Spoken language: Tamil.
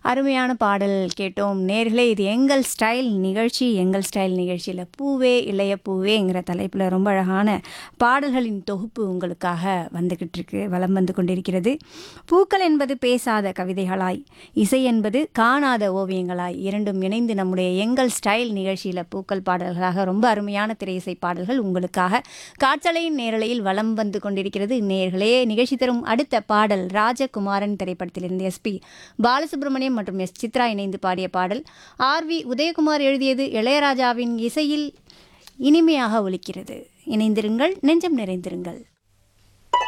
அருமையான பாடல் கேட்டோம் நேர்களே இது எங்கள் ஸ்டைல் நிகழ்ச்சி எங்கள் ஸ்டைல் நிகழ்ச்சியில் பூவே இளைய பூவேங்கிற தலைப்பில் ரொம்ப அழகான பாடல்களின் தொகுப்பு உங்களுக்காக வந்துக்கிட்டு இருக்கு வலம் வந்து கொண்டிருக்கிறது பூக்கள் என்பது பேசாத கவிதைகளாய் இசை என்பது காணாத ஓவியங்களாய் இரண்டும் இணைந்து நம்முடைய எங்கள் ஸ்டைல் நிகழ்ச்சியில் பூக்கள் பாடல்களாக ரொம்ப அருமையான திரையிசை பாடல்கள் உங்களுக்காக காற்றலையின் நேரலையில் வலம் வந்து கொண்டிருக்கிறது நேர்களே நிகழ்ச்சி தரும் அடுத்த பாடல் ராஜகுமாரன் திரைப்படத்திலிருந்து எஸ்பி பாலசுப்ரமணியம் மற்றும் எஸ் சித்ரா இணைந்து பாடிய பாடல் ஆர் வி உதயகுமார் எழுதியது இளையராஜாவின் இசையில் இனிமையாக ஒலிக்கிறது இணைந்திருங்கள் நெஞ்சம் நிறைந்திருங்கள்